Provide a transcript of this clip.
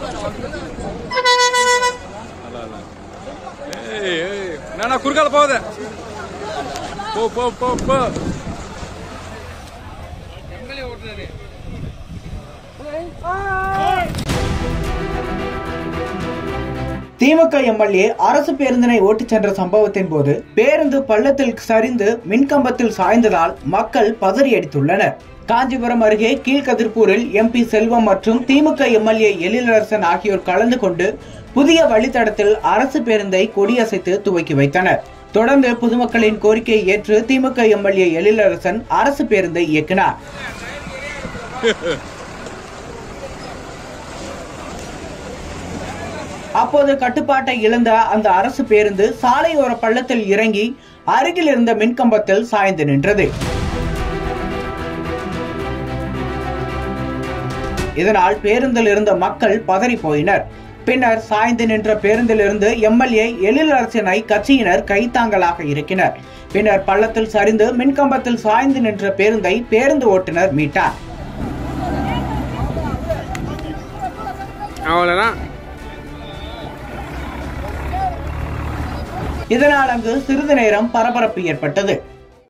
ஏய் ஏய் நானா குறுக்கால போகாத போ போ போ போ திமுக எம்எல்ஏ அரசு பேருந்தினை ஓட்டிச் சென்ற சம்பவத்தின் போது பேருந்து பள்ளத்தில் சரிந்து மின்கம்பத்தில் சாய்ந்ததால் மக்கள் பதறியடித்துள்ளனர் காஞ்சிபுரம் அருகே கீழ்கதிர்பூரில் எம்பி செல்வம் மற்றும் திமுக எம்எல்ஏ எழிலரசன் ஆகியோர் கலந்து கொண்டு புதிய வழித்தடத்தில் அரசு பேருந்தை கொடியசைத்து துவக்கி வைத்தனர் தொடர்ந்து பொதுமக்களின் கோரிக்கையை ஏற்று திமுக எம்எல்ஏ எழிலரசன் அரசு பேருந்தை இயக்கினார் அப்போது கட்டுப்பாட்டை இழந்த அந்த அரசு பேருந்து சாலையோர பள்ளத்தில் இறங்கி அருகில் இருந்த மின்கம்பத்தில் சாய்ந்து நின்றது இதனால் பேருந்தில் இருந்த மக்கள் பதறி போயினர் பின்னர் சாய்ந்து நின்ற பேருந்திலிருந்து எம்எல்ஏ எழிலரசனை கட்சியினர் கைத்தாங்கலாக இறக்கினர் பின்னர் பள்ளத்தில் சரிந்து மின்கம்பத்தில் சாய்ந்து நின்ற பேருந்தை பேருந்து ஓட்டுநர் மீட்டார் அவ்வளோதான் இதனால் அங்கு சிறிது நேரம் பரபரப்பு ஏற்பட்டது